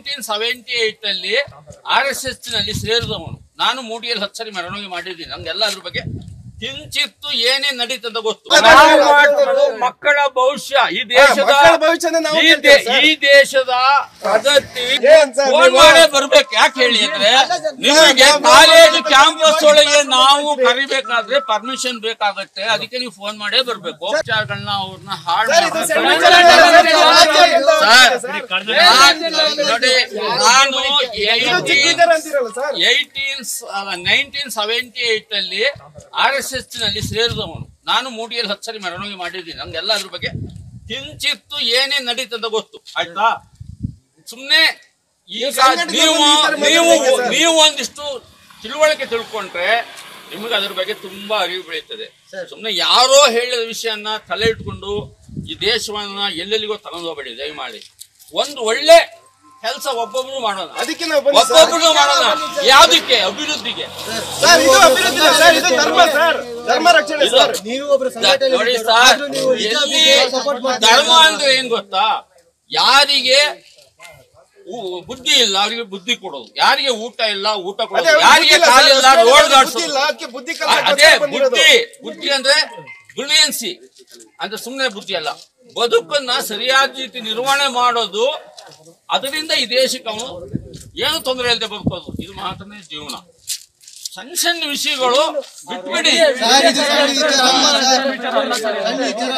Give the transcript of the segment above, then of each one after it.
Nineteen seventy eight ಅಲ್ಲಿ R S S ನಲ್ಲಿ ಸೇರಿದವನು ನಾನು ಮೂಡಿಯಲ್ಲಿ ಹತ್ತು ಸರಿ ಮೆರವಣಿಗೆ ಮಾಡಿದ್ದೀನಿ ನಂಗೆಲ್ಲ ಅದ್ರ ಬಗ್ಗೆ ಕಿಂಚಿತ್ತು ಏನೇ ನಡೀತದ ಗೊತ್ತು ನಾವು ಮಾಡೋದು ಮಕ್ಕಳ ಭವಿಷ್ಯ ಈ ದೇಶದ ಮಕ್ಕಳ ಭವಿಷ್ಯನ ನಾವು ಈ ಕೇಳ್ತೇವೆ ದೇ- ಸರ್. ಈ ದೇಶದ ಪ್ರಗತಿ ಏನ್ ಸರ್ ಫೋನ್ ನೀವು? ಮಾಡೇ ಬರ್ಬೇಕು ಯಾಕೆ ಹೇಳಿ ಅಂದ್ರೆ ನಿಮಗೆ ಕಾಲೇಜ್ ಕ್ಯಾಂಪಸ್ ಒಳಗೆ ನಾವು ಕರಿಬೇಕಾದ್ರೆ ಪರ್ಮಿಷನ್ ಬೇಕಾಗತ್ತೆ ಅದಕ್ಕೆ ನೀವು ಫೋನ್ ಮಾಡೇ ಬರ್ಬೇಕು ವಿಚಾರಗಳನ್ನ ಅವ್ರನ್ನ ಹಾಳು ಸರ್, ಇದು ಮಾಡ್ತಾರೆ. ಸೆಂಟ್ರಲ್ ಸರ್, ನಾನ್- ನೋಡಿ ನಾನು ಇದು ಚಿಕ್ಕದಿದ್ದಾರೆ ಅಂತೀರಲ್ಲ sir eighteen nineteen seventy eight ಅಲ್ಲಿ ಆರ್ ಎಸ್ ಎಸ್ ನಲ್ಲಿ ಸೇರಿದವನು ನಾನು ಮೂಡಿಯಲ್ಲಿ ಹತ್ತು ಸರಿ ಮೆರವಣಿಗೆ ಮಾಡಿದ್ದೀನಿ ನಂಗೆಲ್ಲ ಅದ್ರ ಬಗ್ಗೆ ಕಿಂಚಿತ್ತು ಏನೇ ನಡೀತದ ಗೊತ್ತು ಆಯ್ತಾ ಸುಮ್ನೆ ಈಗ ಸಂಘಟನೆ ನೀವು ಬಂದು ಈ ತರ ನೀವು ಮಾತಾಡ್ಬೇಕು ಸರ್. ನೀವು ಒಂದಿಷ್ಟು ತಿಳುವಳಿಕೆ ತಿಳ್ಕೊಂಡ್ರೆ ನಿಮಗೆ ಅದ್ರ ಬಗ್ಗೆ ತುಂಬಾ ಅರಿವು ಬೆಳೀತದೆ ಸುಮ್ನೆ ಯಾರೋ ಹೇಳಿದ ವಿಷಯನ ತಲೆ ಇಟ್ಕೊಂಡು ಈ ದೇಶವನ್ನ ಎಲ್ಲೆಲ್ಲಿಗೋ ತಗೊಂಡು ಹೋಗ್ಬೇಡಿ ದಯಮಾಡಿ ಒಂದು ಒಳ್ಳೆ ಕೆಲಸ ಒಬ್ಬೊಬ್ರು ಮಾಡೋಣ ಅದಕ್ಕೆ ನಾವು ಬಂದ್ವಿ ಸರ್. ಒಬ್ಬೊಬ್ರು ಮಾಡೋಣ ಯಾವ್ದಕ್ಕೆ ಅಭಿವೃದ್ಧಿಗೆ ಸರ್ ಇದು ಅಭಿವೃದ್ಧಿ ಇಲ್ಲ ಸರ್ ಇದು ಧರ್ಮ ಸರ್ ಧರ್ಮ ರಕ್ಷಣೆ ಇದು- ಸರ್ ನೀವು ಒಬ್ರು ಸಂಘಟನೆ ನೋಡಿ ಇದ್ದೀರಾ? ಸರ್ ಆದ್ರೂ ನೀವು ಎಲ್ಲಿ ಸಪೋರ್ಟ್ ಮಾಡ್ತೀರಾ? ಧರ್ಮ ಅಂದ್ರೆ ಏನ್ ಗೊತ್ತಾ ಯಾರಿಗೆ ಊ- ಬುದ್ಧಿ ಇಲ್ಲ ಅವರಿಗೆ ಬುದ್ಧಿ ಕೊಡೋದು ಯಾರಿಗೆ ಊಟ ಇಲ್ಲ ಊಟ ಅದೇ ಕೊಡೋದು ಅವ್ರಿಗೆ ಯಾರಿಗೆ ಬುದ್ಧಿ ಇಲ್ಲ ಕಾಲಿಲ್ಲ ಸರ್, ರೋಡ್ ಬುದ್ಧಿ ದಾಡ್ಸೋದು ಇಲ್ಲ ಅದಕ್ಕೆ ಬುದ್ಧಿ ಅ- ಕಲಿಸಕ್ಕೆ ಅದೇ ಬಂದಿರೋದು. ಬುದ್ಧಿ ಬುದ್ಧಿ ಅಂದ್ರೆ ಬ್ರಿಲಿಯನ್ಸಿ ಅಂದ್ರೆ ಸುಮ್ಮನೆ ಬುದ್ಧಿ ಅಲ್ಲ ಬದುಕನ್ನ ಸರಿಯಾದ ರೀತಿ ನಿರ್ವಹಣೆ ಮಾಡೋದು ಅದರಿಂದ ಈ ದೇಶಕ್ಕೆ ಅವನು ಏನು ತೊಂದರೆ ಇಲ್ಲದೆ ಬದುಕೋದು ಇದು ಮಾತ್ರನೇ ಜೀವನ ಸಣ್ಣ ಸಣ್ಣ ವಿಷಯಗಳು ಬಿಟ್ಬಿಡಿ ಸರ್, ಇದು ಸರ್, ಇದು ಧರ್ಮ ಸರ್. ಸಣ್ಣ ವಿಚಾರ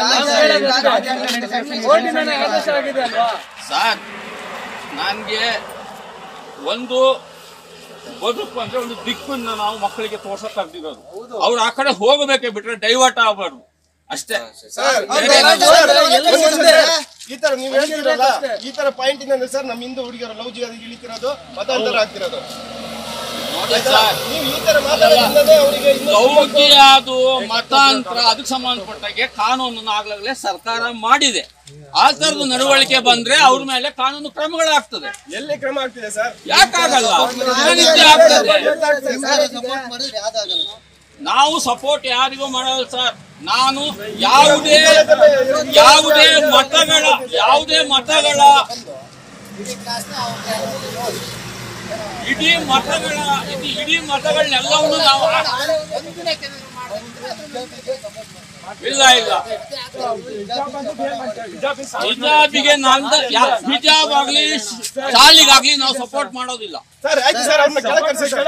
ಅಲ್ಲ ಸರ್. ಸರ್ ನನ್ಗೆ ಒಂದು ಬದುಕು ಅಂದ್ರೆ ಒಂದು ದಿಕ್ಕನ್ನ ನಾವು ಮಕ್ಕಳಿಗೆ ತೋರ್ಸಕ್ ಆಗ್ದಿರೋದು ಅವ್ರು ಆ ಕಡೆ ಹೋಗಬೇಕೆ ಬಿಟ್ರೆ ಡೈವರ್ಟ್ ಆಗಬಾರ್ದು ಅಷ್ಟೇ ಸರ್, ಬೇರೆ ಸರ್, ಏನಿಲ್ಲ. ಸರ್, ಎಲ್ಲ ಒಂದ್ ನಿಮಿಷ ಒಂದೇ. ಸರ್. ಈ ತರ ನೀವು ಹೇಳ್ತಿರಲ್ಲ ಈ ತರ ಪಾಯಿಂಟ್ ಇಂದ ಸರ್ ನಮ್ಮ ಹಿಂದೂ ಹುಡುಗಿಯರು ಲವ್ ಜಿಯಾದಿಗೆ ಇಳಿತಿರೋದು ಮತಾಂತರ ಆಗ್ತಿರೋದು ನೋಡಿ ಸರ್ ನೀವು ಈ ತರ ಮಾತಾಡೋದ್ರಿಂದಲೇ ಅವರಿಗೆ ಇನ್ನೂ ಲೌಕಿಕ ಅದು ಮತಾಂತರ ಅದಕ್ಕೆ ಸಂಬಂಧಪಟ್ಟಾಗೆ ಕಾನೂನನ್ನು ಆಗ್ಲಾಗಲೇ ಸರ್ಕಾರ ಮಾಡಿದೆ ಆ ತರದ ನಡವಳಿಕೆ ಬಂದ್ರೆ ಅವ್ರ ಮೇಲೆ ಕಾನೂನು ಕ್ರಮಗಳಾಗ್ತದೆ ಎಲ್ಲಿ ಕ್ರಮ ಆಗ್ತಿದೆ ಸರ್ ಯಾಕಾಗಲ್ಲ ದಿನನಿತ್ಯ ಆಗ್ತದೆ ಸರ್, ಸಪೋರ್ಟ್ ಮಾಡಿದ್ರೆ ಯಾವ್ದಾಗಲ್ಲ ನಾವು ಸಪೋರ್ಟ್ ಯಾರಿಗೂ ಮಾಡಲ್ಲ ಸರ್ ನಾನು ಯಾವುದೇ ಯಾವುದೇ ಮತಗಳ ಯಾವುದೇ ಮತಗಳ ಇಡೀ ಮತಗಳ ಇಡೀ ಇಡೀ ಮತಗಳನ್ನೆಲ್ಲವನ್ನು ನಾವು ಇಲ್ಲ ಇಲ್ಲ ಹಿಜಾಬಿಗೆ ನಂದ ಯಾ- ಹಿಜಾಬ್ ಆಗ್ಲಿ ಶಾಲಿಗಾಗ್ಲಿ ನಾವು ಸಪೋರ್ಟ್ ಮಾಡೋದಿಲ್ಲ ಸರ್ ಆಯ್ತು ಸರ್ ಅವ್ರನ್ನ ಕೆಳಗೆ ಕಳ್ಸಿ ಸರ್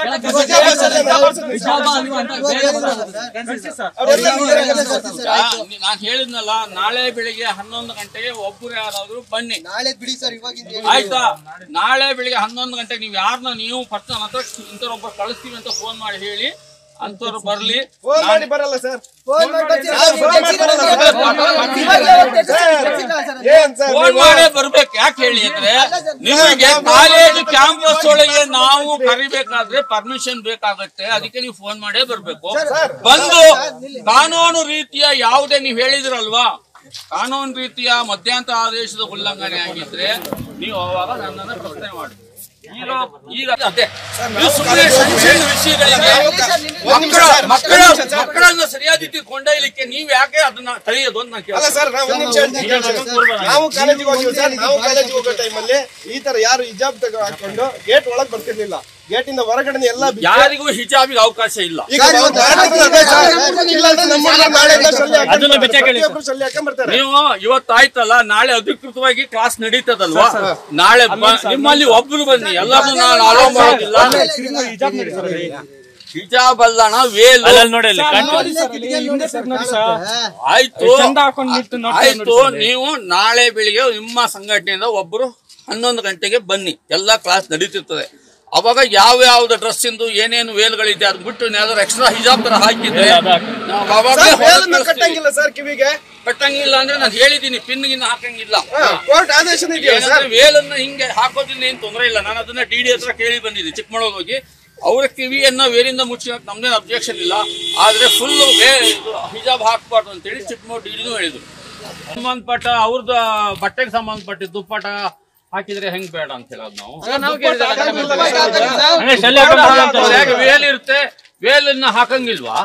ಅವರೆಲ್ಲ ನಾನು ಹೇಳಿದ್ನಲ್ಲ ನಾಳೆ ಬೆಳಿಗ್ಗೆ ಹನ್ನೊಂದು ಗಂಟೆಗೆ ಒಬ್ಬರು ಯಾರಾದ್ರೂ ಬನ್ನಿ ನಾಳೆ ಬಿಡಿ ಸರ್ ಇವಾಗಿಂದ ಹೇಳಿ. ಆಯ್ತಾ ನಾಳೆ ಬೆಳಿಗ್ಗೆ ಹನ್ನೊಂದು ಗಂಟೆಗೆ ನೀವು ಯಾರನ್ನ ನೀವು ಫಸ್ಟ್ ನನ್ನ ಹತ್ರ ಇಂಥವ್ರೊಬ್ಬರು ಕಳಿಸ್ತೀವಿ ಅಂತ ಫೋನ್ ಮಾಡಿ ಹೇಳಿ ಅಂತವ್ರು ಬರ್ಲಿ ಫೋನ್ ಮಾಡಿ ಬರಲ್ಲ ಸರ್ ಫೋನ್ ಮಾಡಿ ಬರ್ತೀರಾ? ಸರ್, ಫೋನ್ ಮಾಡಿ ಬರಲ್ಲ ಸರ್. ಇವಾಗ ತೆಗ್ಸಿಲ್ಲ ಸರ್. ಏನ್ ಸರ್ ಫೋನ್ ನೀವು? ಮಾಡೇ ಬರ್ಬೇಕು ಯಾಕೆ ಹೇಳಿ ಅಂದ್ರೆ ನಿಮಗೆ ಕಾಲೇಜ್ ಕ್ಯಾಂಪಸ್ ಒಳಗೆ ನಾವು ಕರಿಬೇಕಾದ್ರೆ ಪರ್ಮಿಷನ್ ಬೇಕಾಗತ್ತೆ ಅದಕ್ಕೆ ನೀವು ಫೋನ್ ಮಾಡೇ ಬರ್ಬೇಕು ಬಂದು ಕಾನೂನು ರೀತಿಯ ಯಾವುದೇ ನೀವು ಹೇಳಿದ್ರಲ್ವಾ ಕಾನೂನು ರೀತಿಯ ಮಧ್ಯಂತರ ಆದೇಶದ ಉಲ್ಲಂಘನೆ ಆಗಿದ್ರೆ ನೀವು ಅವಾಗ ನನ್ನನ್ನು ಪ್ರಶ್ನೆ ಮಾಡಿ ಈಗ ಈಗ ಅದೇ ನೀವು ಸುಮ್ಮನೆ ಸಣ್ಣ ಸಣ್ಣ ವಿಷಯಗಳಿಗೆ ಒಂದ್ ನಿಮಿಷ ಮಕ್ಕಳ ಸರ್, ಮಕ್ಕಳ ಒಂದ್ ನಿಮಿಷ ಸರ್. ಮಕ್ಕಳನ್ನ ಸರಿಯಾದ ರೀತಿ ಕೊಂಡೊಯ್ಯಲಿಕ್ಕೆ ನೀವ್ ಯಾಕೆ ಅದನ್ನ ತಡೆಯೋದು ಅಂತ ನಾನು ಅಲ್ಲ ಕೇಳ್ತೀನಿ. ಸರ್ ನಾವು ಒಂದ್ ನಿಮಿಷ ಹೇಳ್ತೀನಿ. ನಾವು ಕಾಲೇಜಿಗೆ ಹೋಗಿವಿ ಸರ್ ನಾವು ಕಾಲೇಜಿಗೆ ಹೋಗೋ ಟೈಮಲ್ಲಿ ಈ ತರ ಯಾರು ಹಿಜಾಬ್ ತಗೋ ಹಾಕೊಂಡು ಗೇಟ್ ಒಳಗ್ ಬರ್ತಿರ್ಲಿಲ್ಲ ಗೇಟ್ ಇಂದ ಹೊರಗಡೆ ಎಲ್ಲ ಬಿಟ್ಟು ಯಾರಿಗೂ ಹಿಜಾಬಿಗೆ ಅವಕಾಶ ಇಲ್ಲ ಈಗ ಸರ್, ಇವತ್ತು ಭಾರತದಲ್ಲಿ ಅದೇ ಸರ್. ಸರ್, ಇಲ್ಲ ಅಂದ್ರೆ ನಮ್ಮ ಹುಡುಗ್ರು ನಾಳೆಯಿಂದ ಸೊಳ್ಳೆ ಹಾಕೊಂಡು ಅದನ್ನ ಬರ್ತಾರೆ. ಬೆಚ್ಚಗೆ ಹೇಳಿ ಸರ್. ಪ್ರತಿಯೊಬ್ರು ಸೊಳ್ಳೆ ಹಾಕೊಂಡ್ ಬರ್ತಾರೆ ನೀವು ಇವತ್ತಾಯ್ತಲ್ಲ ನಾಳೆ ಅಧಿಕೃತವಾಗಿ ಕ್ಲಾಸ್ ನಡೀತದಲ್ವಾ ನಾಳೆ ಬ- ನಿಮ್ಮಲ್ಲಿ ಒಬ್ರು ಬನ್ನಿ ಎಲ್ಲರೂ ನಾನು ಅಲೋ ಮಾಡೋದಿಲ್ಲ ಹಿಜಾಬ್ ಅಲ್ಲಣ ವೇಲ್ ಅಲ್ಲಲ್ಲಿ ನೋಡಿ ಅಲ್ಲಿ ಕಾಣ್ತಿದೆ. ಆಯ್ತು ಚಂದ ಹಾಕೊಂಡು ನಿಂತು ನೋಡ್ತಾ ಆಯ್ತು ನೀವು ನಾಳೆ ಬೆಳಿಗ್ಗೆ ನಿಮ್ಮ ಸಂಘಟನೆಯಿಂದ ಒಬ್ರು ಹನ್ನೊಂದು ಗಂಟೆಗೆ ಬನ್ನಿ ಎಲ್ಲಾ ಕ್ಲಾಸ್ ನಡೀತಿರ್ತದೆ ಅವಾಗ ಯಾವ ಯಾವ್ದು ಡ್ರೆಸ್ ಇಂದು ಏನೇನು ವೇಲ್ಗಳಿದೆ ಅದ್ ಬಿಟ್ಟು ಯಾವ್ದಾದ್ರು ಎಕ್ಸ್ಟ್ರಾ ಹಿಜಾಬ್ ತರ ಹಾಕಿದ್ರೆ ನಾವು ಅವಾಗ್ಲೇ ಸರ್ ಹೊರಗೆ ವೇಲನ್ನ ಕಳಿಸ್ತೀವಿ. ಕಟ್ಟಂಗಿಲ್ಲ ಸರ್ ಕಿವಿಗೆ ಕಟ್ಟಂಗಿಲ್ಲ ಅಂದ್ರೆ ನಾನು ಹೇಳಿದೀನಿ ಪಿನ್ ಗಿನ್ ಹಾಕಂಗಿಲ್ಲ ಕೋರ್ಟ್ ಆದೇಶ ಇದೆಯಾ ಏನಂದ್ರೆ ಸರ್ ವೇಲನ್ನ ಹಿಂಗೆ ಹಾಕೋದ್ರಿಂದ ಏನ್ ತೊಂದರೆ ಇಲ್ಲ ನಾನು ಅದನ್ನ ಡಿ ಡಿ ಹತ್ರ ಕೇಳಿ ಬಂದಿದ್ದೆ ಚಿಕ್ಕಮಗಳೂರು ಹೋಗಿ ಅವರ ಕಿವಿಯನ್ನ ವೇರಿಂದ ಮುಚ್ಚಿ ನಮ್ದೇನು ಅಬ್ಜೆಕ್ಷನ್ ಇಲ್ಲ ಆದ್ರೆ ಫುಲ್ ವೇ ಇದು ಹಿಜಾಬ್ ಹಾಕ್ಬಾರ್ದು ಅಂತೇಳಿ ಚಿಕ್ಕಮಗಳೂರು ಡಿ ಡಿನೂ ಹೇಳಿದ್ರು ಸಂಬಂಧಪಟ್ಟ ಅವ್ರದ್ದು ಬಟ್ಟೆಗೆ ಸಂಬಂಧಪಟ್ಟಿದ್ದು ದುಪ್ಪಟ ಹಾಕಿದ್ರೆ ಹೆಂಗ್ ಬೇಡ ಅಂತ ಹೇಳೋದು ನಾವು ಅಂದ್ರೆ ಶಲ್ಯ ಹಾಕೊಂಡು ಹೋಗಲ್ಲ ಅಂತ ಅವ್ರು ಹೇಗೆ ವೇಲ್ ಇರುತ್ತೆ ವೇಲನ್ನ ಹಾಕಂಗಿಲ್ವಾ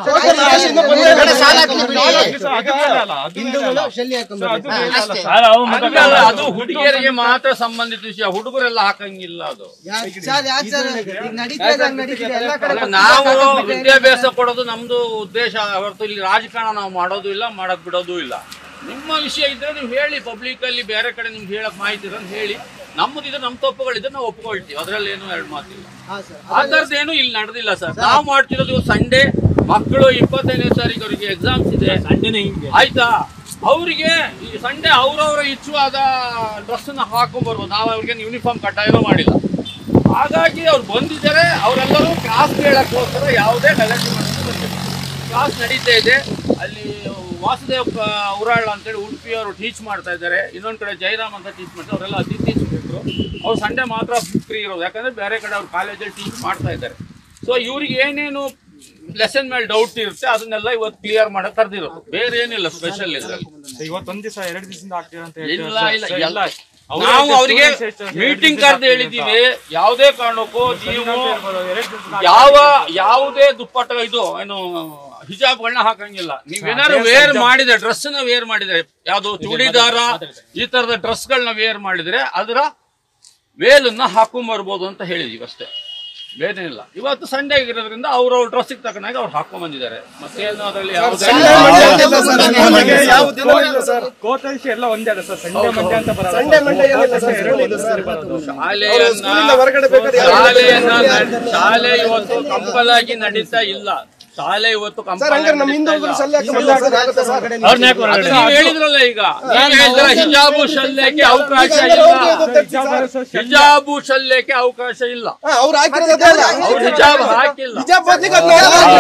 ಹಿಂದೂಗಳು ಶಲ್ಯ ಹಾಕೊಂಡ್ಬರ್ಬೇಕು. ಸರ್ ಅವ್ರು ಮುಖ ಹಂಗಲ್ಲ, ಅದು ಹುಡುಗಿಯರಿಗೆ ಮಾತ್ರ ಸಂಬಂಧಿತ ವಿಷಯ ಹುಡುಗರೆಲ್ಲ ಹಾಕಂಗಿಲ್ಲ ಅದು ಯಾಕ್- ಸರ್ ಯಾಕೆ ಸರ್ ಈಗ ನಡೀತಾ ಇದೆ ಹಂಗ್ ನಡೀತಿದೆ ಎಲ್ಲ ಕಡೆ ಅಲ್ಲ, ನಾವು ವಿದ್ಯಾಭ್ಯಾಸ ಕೊಡೋದು ನಮ್ದು ಉದ್ದೇಶ ಹೊರತು ಇಲ್ಲಿ ರಾಜಕಾರಣ ನಾವು ಮಾಡೋದು ಇಲ್ಲ ಮಾಡಕ್ ಬಿಡೋದು ಇಲ್ಲ ನಿಮ್ಮ ವಿಷಯ ಇದ್ರೆ ನೀವು ಹೇಳಿ ಪಬ್ಲಿಕ್ ಅಲ್ಲಿ ಬೇರೆ ಕಡೆ ನಿಮ್ಗೆ ಹೇಳಕ್ ಮಾಹಿತಿ ಇದ್ರೆ ಹೇಳಿ ನಮ್ಮದಿದ್ರೆ ನಮ್ಮ ತಪ್ಪುಗಳಿದ್ರೆ ನಾವು ಒಪ್ಕೊಳ್ತೀವಿ ಅದ್ರಲ್ಲಿ ಏನು ಎರಡು ಮಾತಿಲ್ಲ ಹಾ ಸರ್ ಆ ಥರದ್ದೇನು ಇಲ್ಲಿ ನಡೆದಿಲ್ಲ ಸರ್ ನಾವು ಮಾಡ್ತಿರೋದು ಸಂಡೇ ಮಕ್ಕಳು ಇಪ್ಪತ್ತೈದನೇ ತಾರೀಕು ಅವರಿಗೆ ಎಕ್ಸಾಮ್ಸ್ ಇದೆ ಸಂಜೆನೆ ಹಿಂಗೆ ಆಯ್ತಾ ಅವರಿಗೆ ಈ ಸಂಡೇ ಅವ್ರವ್ರ ಇಚ್ಛುವಾದ ಡ್ರೆಸ್ ನ ಹಾಕೊಂಡ್ ಬರ್ಬೋದು ನಾವು ಅವ್ರಿಗೆ ಯೂನಿಫಾರ್ಮ್ ಕಡ್ಡಾಯನೂ ಮಾಡಿಲ್ಲ ಹಾಗಾಗಿ ಅವ್ರು ಬಂದಿದ್ದಾರೆ ಅವರೆಲ್ಲರೂ ಕ್ಲಾಸ್ ಕೇಳಕ್ಕೋಸ್ಕರ ಯಾವುದೇ ಗಲಾಟೆ ಮಾಡೋದು ಬಂದಿಲ್ಲ ಕ್ಲಾಸ್ ನಡೀತಾ ಇದೆ ಅಲ್ಲಿ ವಾಸುದೇವ್ ಕ- ಉರಾಳ್ ಅಂತೇಳಿ ಉಡುಪಿ ಅವರು ಟೀಚ್ ಮಾಡ್ತಾ ಇದ್ದಾರೆ ಇನ್ನೊಂದ್ ಕಡೆ ಜಯರಾಮ್ ಅಂತ ಟೀಚ್ ಮಾಡ್ತಾರೆ ಅವರೆಲ್ಲ ಅತಿಥಿ ಶಿಕ್ಷಕರು ಅವ್ರು ಸಂಡೇ ಮಾತ್ರ ಫ್ರೀ ಇರೋದು ಯಾಕಂದ್ರೆ ಬೇರೆ ಕಡೆ ಅವ್ರು ಕಾಲೇಜಲ್ಲಿ ಟೀಚ್ ಮಾಡ್ತಾ ಇದ್ದಾರೆ ಸೊ ಇವ್ರಿಗೆ ಏನೇನು ಲೆಸನ್ ಮೇಲೆ ಡೌಟ್ ಇರುತ್ತೆ ಅದನ್ನೆಲ್ಲ ಇವತ್ತು ಕ್ಲಿಯರ್ ಮಾಡಕ್ ಕರೆದಿರೋದು ಬೇರೆ ಏನಿಲ್ಲ ಸ್ಪೆಷಲ್ ಇದ್ರಲ್ಲಿ ಇವತ್ತೊಂದ್ ದಿವಸ ಎರಡು ದಿವಸದಿಂದ ಆಗ್ತೀರಾ ಅಂತ ಇಲ್ಲ ಇಲ್ಲ ಸರ್, ಎಲ್ಲ ಅವ್ರು ನಾವು ಎಷ್ಟು ಅವರಿಗೆ students ಎಷ್ಟು ಅಂತ ಮೀಟಿಂಗ್ ಎರಡು ಕರೆದು ದಿವಸ ಹೇಳಿದ್ದೀವಿ ಯಾವುದೇ ಕಾರಣಕ್ಕೂ ನೀವು ಎರಡು ದಿವಸ ಯಾವ ಯಾವುದೇ ದುಪ್ಪಟ್ಟ ಇದು ಏನು ಹಿಜಾಬ್ಗಳನ್ನ ಹಾಕಂಗಿಲ್ಲ ನೀವೇನಾದ್ರು ವೇರ್ ಮಾಡಿದ್ರೆ ಡ್ರೆಸ್ ನ ವೇರ್ ಮಾಡಿದ್ರೆ ಯಾವ್ದು ಚೂಡಿದಾರ ಈ ತರದ ಡ್ರೆಸ್ ಗಳನ್ನ ವೇರ್ ಮಾಡಿದ್ರೆ ಅದರ ವೇಲನ್ನ ಹಾಕೊಂಡ್ ಬರ್ಬೋದು ಅಂತ ಹೇಳಿದೀವಿ ಅಷ್ಟೇ ಬೇರೆ ಇಲ್ಲ ಇವತ್ತು ಸಂಡೇ ಆಗಿರೋದ್ರಿಂದ ಅವ್ರವ್ರ ಡ್ರೆಸ್ಸಿಗೆ ತಕ್ಕನಾಗಿ ಅವ್ರು ಹಾಕೊಂಡ್ ಬಂದಿದ್ದಾರೆ ಮತ್ತೇನು ಅದರಲ್ಲಿ ಯಾವುದೇ ಯಾವ ದಿನ ಇಲ್ಲ ಸರ್ ಕೋತೈಷ ಎಲ್ಲ ಒಂದೇ ಅದ ಸರ್ ಸಂಡೆ ಮಂಡೆ ಅಂತ ಬರಲ್ಲ ಸಂಡೆ ಮಂಡೆ ಏನಿಲ್ಲ ಸರ್ ಎರಡು ಇದೆ ಸರ್ ಶಾಲೆಯನ್ನ ಸ್ಕೂಲಿಂದ ಹೊರಗಡೆ ಬೇಕಾದ್ರೆ ಯಾವ- ಶಾಲೆಯನ್ನ ನಡ್- ಶಾಲೆ ಇವತ್ತು ಕಂಪಲ್ ಆಗಿ ನಡೀತಾ ಇಲ್ಲ ಶಾಲೆ ಇವತ್ತು ಸರ್ ಕಂಪಲ್ ಹಂಗಾರೆ ನಮ್ಮ ಹಿಂದೂಗಳು ಶಲ್ಯ ಹಾಕೊಂಡ್ಬರ್ತಾರೆ ಸರ್ ಆಗುತ್ತಾ ಸರ್ ಅವ್ರನ್ನ ಯಾಕೆ ಹೊರಗಡೆ? ನೀವು ಹೇಳಿದ್ರಲ್ಲ ಈಗ ನೀವು ಹೇಳಿದ್ರ ಹಿಜಾಬು ಶಲ್ಯಕ್ಕೆ ಅವಕಾಶ ಹಂಗಾರೆ ಇಲ್ಲ ಅವ್ರಿಗೆ ಗೊತ್ತಾಯ್ತು ಸರ್. ಹಿಜಾಬು ಶಲ್ಯಕ್ಕೆ ಅವಕಾಶ ಇಲ್ಲ ಹಾ, ಅವ್ರು ಹಾಕಿರೋದು ಅದೇ ಅಲ್ಲ. ಅವ್ರು ಹಿಜಾಬ್ ಹಾಕಿಲ್ಲ ಹಿಜಾಬ್ ಬದ್ಲಿಗೆ ಅದ್ನ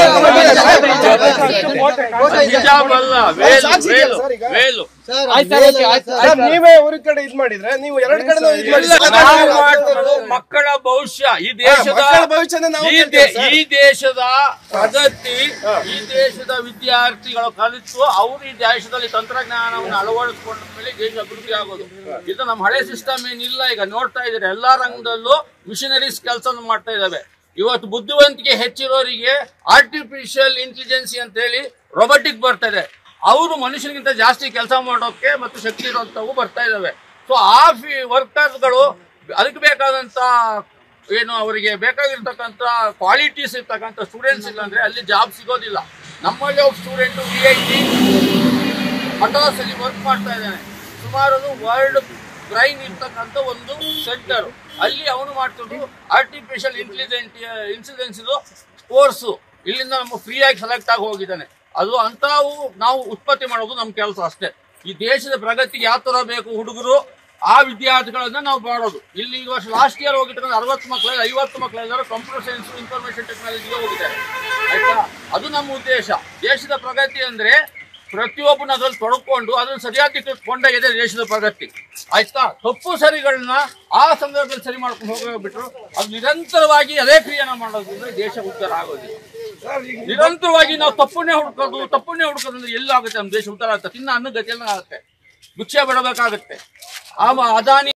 ಹಾಕ್ಬೇಕು. ಹಿಜಾಬ್ ಅಲ್ಲ ವೇಲು ಸಾಕ್ಷಿ ಇದೆಯಲ್ಲ ವೇಲು ಸರ್ ಈಗ? ವೇಲು ಸರ್ ಆಯ್ತು, ಅದು ಆಯ್ತು, ಆಯ್ತು, ಸರ್, ಸರ್, ನೀವೇ ಅವ್ರ ಕಡೆ ಇದ್ ಮಾಡಿದ್ರೆ ನೀವು ಎರಡ್ ಕಡೆ ಇದ್ ಇಲ್ಲ ನಾವು ಮಾಡ್ತಿರೋದು ಮಕ್ಕಳ ಭವಿಷ್ಯ ಈ ದೇಶದ ಮಕ್ಕಳ ಭವಿಷ್ಯನ ನಾವು ಈ ಕೇಳ್ತೇವೆ ದೇ- ಸರ್. ಈ ದೇಶದ ಪ್ರಗತಿ ಈ ದೇಶದ ವಿದ್ಯಾರ್ಥಿಗಳು ಕಲಿತು ಅವರು ಈ ದೇಶದಲ್ಲಿ ತಂತ್ರಜ್ಞಾನವನ್ನು ಅಳವಡಿಸಿಕೊಂಡ ಮೇಲೆ ದೇಶ ಅಭಿವೃದ್ಧಿ ಆಗೋದು ಇದು ನಮ್ಮ ಹಳೆ ಸಿಸ್ಟಮ್ ಏನಿಲ್ಲ ಈಗ ನೋಡ್ತಾ ಇದ್ದಾರೆ ಎಲ್ಲಾ ರಂಗದಲ್ಲೂ ಮಿಷನರೀಸ್ ಕೆಲಸ ಮಾಡ್ತಾ ಇದಾವೆ ಇವತ್ತು ಬುದ್ಧಿವಂತಿಕೆ ಹೆಚ್ಚಿರೋರಿಗೆ ಆರ್ಟಿಫಿಷಿಯಲ್ ಇಂಟೆಲಿಜೆನ್ಸಿ ಅಂತ ಹೇಳಿ ರೊಬೊಟಿಕ್ ಬರ್ತಾ ಇದೆ ಅವರು ಮನುಷ್ಯನಿಗಿಂತ ಜಾಸ್ತಿ ಕೆಲಸ ಮಾಡೋಕೆ ಮತ್ತು ಶಕ್ತಿ ಇರುವಂತವು ಬರ್ತಾ ಇದಾವೆ ಸೊ ಆ ವರ್ಕರ್ಸ್ಗಳು ಅದಕ್ಕೆ ಬೇಕಾದಂತ ಏನು ಅವರಿಗೆ ಬೇಕಾಗಿರ್ತಕ್ಕಂಥ ಕ್ವಾಲಿಟೀಸ್ ಇರ್ತಕ್ಕಂಥ ಸ್ಟೂಡೆಂಟ್ಸ್ ಇಲ್ಲ ಅಂದ್ರೆ ಅಲ್ಲಿ ಜಾಬ್ ಸಿಗೋದಿಲ್ಲ ನಮ್ಮಲ್ಲಿ ಒಬ್ಬ ಸ್ಟೂಡೆಂಟ್ ವಿ ಐ ಟಿ ಮಟಾಸ್ ಅಲ್ಲಿ ವರ್ಕ್ ಮಾಡ್ತಾ ಇದ್ದಾನೆ ಸುಮಾರು ವರ್ಲ್ಡ್ ಬ್ರೈನ್ ಇರ್ತಕ್ಕಂಥ ಒಂದು ಸೆಂಟರ್ ಅಲ್ಲಿ ಅವನು ಮಾಡ್ತಿದ್ದು ಆರ್ಟಿಫಿಷಿಯಲ್ ಇಂಟೆಲಿಜೆಂಟ್ ಇನ್ಸಿಡೆನ್ಸ್ ಕೋರ್ಸು ಇಲ್ಲಿಂದ ನಮ್ಮ ಫ್ರೀ ಆಗಿ ಸೆಲೆಕ್ಟ್ ಆಗಿ ಹೋಗಿದ್ದಾನೆ ಅದು ಅಂತಾವು ನಾವು ಉತ್ಪತ್ತಿ ಮಾಡೋದು ನಮ್ಮ ಕೆಲಸ ಅಷ್ಟೇ ಈ ದೇಶದ ಪ್ರಗತಿಗೆ ಯಾವ ತರ ಬೇಕು ಹುಡುಗರು ಆ ವಿದ್ಯಾರ್ಥಿಗಳನ್ನ ನಾವು ಮಾಡೋದು ಇಲ್ಲಿ ಈ ವರ್ಷ ಲಾಸ್ಟ್ ಇಯರ್ ಹೋಗಿರ್ತಕ್ಕಂಥ ಅರವತ್ತು ಮಕ್ಕಳಲ್ಲಿ ಐವತ್ತು ಮಕ್ಕಳೆಲ್ಲರೂ ಕಂಪ್ಯೂಟರ್ ಸೈನ್ಸ್ ಇನ್ಫಾರ್ಮೇಶನ್ ಟೆಕ್ನಾಲಜಿಗೆ ಹೋಗಿದ್ದಾರೆ ಆಯ್ತಾ ಅದು ನಮ್ಮ ಉದ್ದೇಶ ದೇಶದ ಪ್ರಗತಿ ಅಂದ್ರೆ ಪ್ರತಿಯೊಬ್ಬನ ಅದ್ರಲ್ಲಿ ತೊಡ್ಕೊಂಡು ಅದನ್ನು ಸರಿಯಾಗಿ ಕೊಂಡೋಗಿದೆ ದೇಶದ ಪ್ರಗತಿ ಆಯ್ತಾ ತಪ್ಪು ಸರಿಗಳನ್ನ ಆ ಸಂದರ್ಭದಲ್ಲಿ ಸರಿ ಮಾಡ್ಕೊಂಡು ಹೋಗ್ಬಿಟ್ರು ಅದು ನಿರಂತರವಾಗಿ ಅದೇ ಕ್ರಿಯೆನ ಮಾಡೋದ್ರಿಂದ ದೇಶ ಉದ್ಧಾರ ಆಗೋದಿಲ್ಲ ನಿರಂತರವಾಗಿ ನಾವು ತಪ್ಪನ್ನೇ ಹುಡ್ಕೋದು ತಪ್ಪನ್ನೇ ಹುಡ್ಕೋದು ಅಂದ್ರೆ ಎಲ್ಲಾಗುತ್ತೆ ನಮ್ಮ ದೇಶ ಉದ್ಧಾರ ಆಗುತ್ತೆ ತಿನ್ನ ಅನ್ನೋ ಗತಿಯಲ್ಲಿ ಆಗುತ್ತೆ ಭಿಕ್ಷೆ ಬಿಡಬೇಕಾಗುತ್ತೆ ಆ ಮ- ಅದಾನಿ